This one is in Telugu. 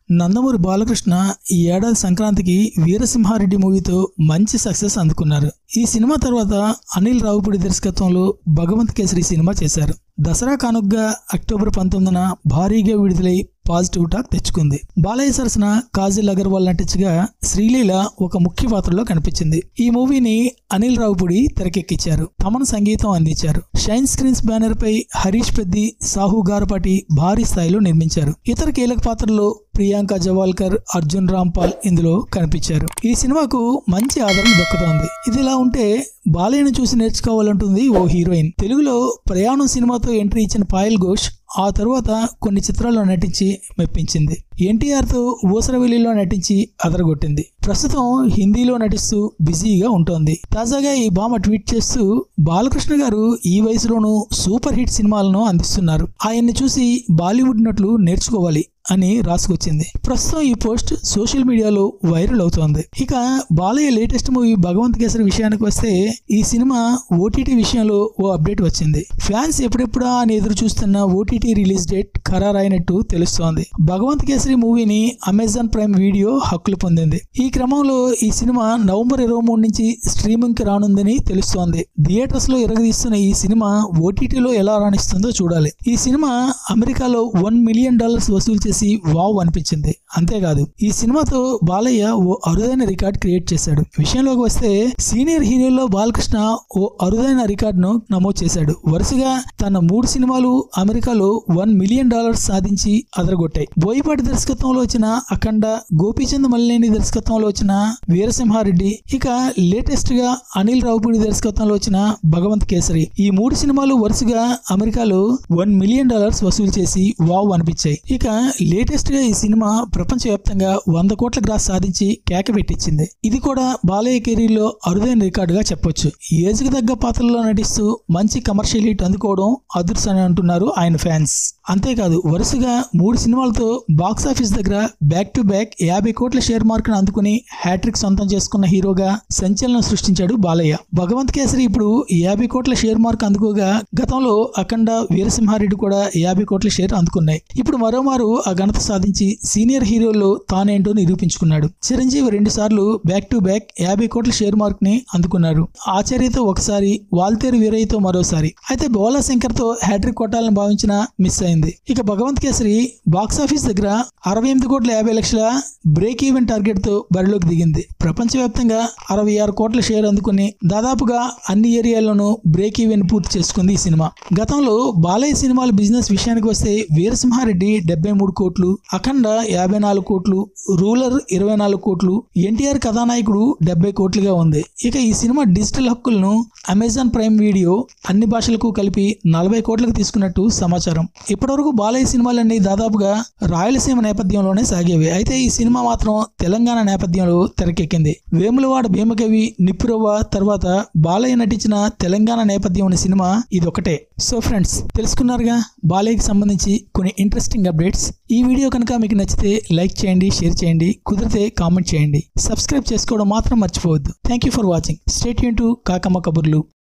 నందమూరి బాలకృష్ణ ఈ ఏడాది సంక్రాంతికి వీరసింహారెడ్డి మూవీతో మంచి సక్సెస్ అందుకున్నారు ఈ సినిమా తర్వాత అనిల్ రావుపూడి దర్శకత్వంలో భగవంత్ కేసరి సినిమా చేశారు దసరా కానుగ్గా అక్టోబర్ పంతొమ్మిదిన భారీగా విడుదలై పాజిటివ్ టాక్ తెచ్చుకుంది బాలయ్య సరసన కాజల్ అగర్వాల్ నటించగా శ్రీలీల ఒక ముఖ్య పాత్రలో కనిపించింది ఈ మూవీని అనిల్ రావుపూడి తెరకెక్కించారు తమన్ సంగీతం అందించారు షైన్ స్క్రీన్స్ బ్యానర్ పై హరీష్ పెద్ది సాహు గారపాటి భారీ స్థాయిలో నిర్మించారు ఇతర కీలక పాత్రల్లో ప్రియాంక జవాల్కర్ అర్జున్ రాంపాల్ ఇందులో కనిపించారు ఈ సినిమాకు మంచి ఆదరణ దక్కుతోంది ఇదిలా ఉంటే బాలయ్యను చూసి నేర్చుకోవాలంటుంది ఓ హీరోయిన్ తెలుగులో ప్రయాణం సినిమాతో ఎంట్రీ ఇచ్చిన పాయల్ ఘోష్ ఆ తరువాత కొన్ని చిత్రాల్లో నటించి మెప్పించింది ఎన్టీఆర్తో ఊసరవెల్లిలో నటించి అదరగొట్టింది ప్రస్తుతం హిందీలో నటిస్తూ బిజీగా ఉంటోంది తాజాగా ఈ భామ ట్వీట్ చేస్తూ బాలకృష్ణ గారు ఈ వయసులోనూ సూపర్ హిట్ సినిమాలను అందిస్తున్నారు ఆయన్ని చూసి బాలీవుడ్ నటులు నేర్చుకోవాలి అని రాసుకొచ్చింది ప్రస్తుతం ఈ పోస్ట్ సోషల్ మీడియాలో వైరల్ అవుతోంది ఇక బాలయ్య లేటెస్ట్ మూవీ భగవంత్ కేసరి విషయానికి వస్తే ఈ సినిమా ఓటీటీ విషయంలో ఓ అప్డేట్ వచ్చింది ఫ్యాన్స్ ఎప్పుడెప్పుడా అని ఎదురు చూస్తున్న ఓటీటీ రిలీజ్ డేట్ ఖరారైనట్టు తెలుస్తోంది భగవంత్ కేసరి మూవీని అమెజాన్ ప్రైమ్ వీడియో హక్కులు పొందింది ఈ క్రమంలో ఈ సినిమా నవంబర్ ఇరవై మూడు నుంచి స్ట్రీమింగ్ కి రానుందని తెలుస్తోంది థియేటర్స్ లో ఇరగదీస్తున్న ఈ సినిమా ఓటీటీలో ఎలా రాణిస్తుందో చూడాలి ఈ సినిమా అమెరికాలో వన్ మిలియన్ డాలర్స్ వసూలు చేసి వావ్ అనిపించింది అంతేకాదు ఈ సినిమాతో బాలయ్య ఓ అరుదైన రికార్డ్ క్రియేట్ చేశాడు విషయంలోకి వస్తే సీనియర్ హీరోల్లో బాలకృష్ణ ఓ అరుదైన రికార్డును నమోదు చేశాడు వరుసగా తన మూడు సినిమాలు అమెరికాలో వన్ మిలియన్ డాలర్స్ సాధించి అదరగొట్టాయి బోయపాటి దర్శకత్వంలో వచ్చిన అఖండ గోపీచంద్ మల్లేని దర్శకత్వంలో వచ్చిన వీరసింహారెడ్డి ఇక లేటెస్ట్ గా అనిల్ రావుపూడి దర్శకత్వంలో వచ్చిన భగవంత్ కేసరి ఈ మూడు సినిమాలు వరుసగా అమెరికాలో వన్ మిలియన్ డాలర్స్ వసూలు చేసి వావ్ అనిపించాయి ఇక లేటెస్ట్ గా ఈ సినిమా ప్రపంచవ్యాప్తంగా వంద కోట్ల గ్రాస్ సాధించి కేక పెట్టించింది ఇది కూడా బాలయ్య కెరీర్ లో అరుదైన రికార్డుగా చెప్పొచ్చు ఏజ్ కి తగ్గ పాత్రలో నటిస్తూ మంచి కమర్షియల్ హిట్ అందుకోవడం అదృష్టం అని అంటున్నారు ఆయన ఫ్యాన్స్ అంతేకాదు వరుసగా మూడు సినిమాలతో బాక్స్ ఆఫీస్ దగ్గర బ్యాక్ టు బ్యాక్ యాభై కోట్ల షేర్ మార్కును అందుకుని హ్యాట్రిక్ సొంతం చేసుకున్న హీరోగా సంచలనం సృష్టించాడు బాలయ్య భగవంత్ కేసరి ఇప్పుడు యాభై కోట్ల షేర్ మార్క్ అందుకోగా గతంలో అఖండ వీరసింహారెడ్డి కూడా యాభై కోట్ల షేర్ అందుకున్నాయి ఇప్పుడు మరోమారు ఆ ఘనత సాధించి సీనియర్ హీరోల్లో తానేంటో నిరూపించుకున్నాడు చిరంజీవి రెండు సార్లు బ్యాక్ టు బ్యాక్ యాభై కోట్ల షేర్ మార్క్ ని అందుకున్నారు ఆచార్యతో ఒకసారి వాల్తేరు వీరయ్యతో మరోసారి అయితే బోలా శంకర్ తో హ్యాట్రిక్ కొట్టాలని భావించిన మిస్ అయింది ఇక భగవంత్ కేసరి బాక్స్ ఆఫీస్ దగ్గర అరవై ఎనిమిది కోట్ల యాభై లక్షల బ్రేక్ ఈవెన్ టార్గెట్ తో బరిలోకి దిగింది ప్రపంచవ్యాప్తంగా అరవై ఆరు కోట్ల షేర్ అందుకుని దాదాపుగా అన్ని ఏరియాల్లోనూ బ్రేక్ ఈవెన్ పూర్తి చేసుకుంది ఈ సినిమా గతంలో బాలయ్య సినిమాల బిజినెస్ విషయానికి వస్తే వీరసింహారెడ్డి డెబ్బై మూడు కోట్లు అఖండ యాభై నాలుగు కోట్లు రూలర్ ఇరవై నాలుగు కోట్లు ఎన్టీఆర్ కథానాయకుడు డెబ్బై కోట్లుగా ఉంది ఇక ఈ సినిమా డిజిటల్ హక్కులను అమెజాన్ ప్రైమ్ వీడియో అన్ని భాషలకు కలిపి నలభై కోట్లకు తీసుకున్నట్టు సమాచారం ఇప్పటివరకు బాలయ్య సినిమాలన్నీ దాదాపుగా రాయలసీమ నేపథ్యంలోనే సాగేవి అయితే ఈ సినిమా మాత్రం తెలంగాణ నేపథ్యంలో తెరకెక్కింది వేములవాడ భీమకవి నిప్పురవ్వ తర్వాత బాలయ్య నటించిన తెలంగాణ నేపథ్యం ఉన్న సినిమా ఇది ఒకటే సో ఫ్రెండ్స్ తెలుసుకున్నారుగా బాలయ్యకి సంబంధించి కొన్ని ఇంట్రెస్టింగ్ అప్డేట్స్ ఈ వీడియో కనుక మీకు నచ్చితే లైక్ చేయండి షేర్ చేయండి కుదిరితే కామెంట్ చేయండి సబ్స్క్రైబ్ చేసుకోవడం మాత్రం మర్చిపోవద్దు thank you for watching stay యూన్ టు కాకమ్మ కబుర్లు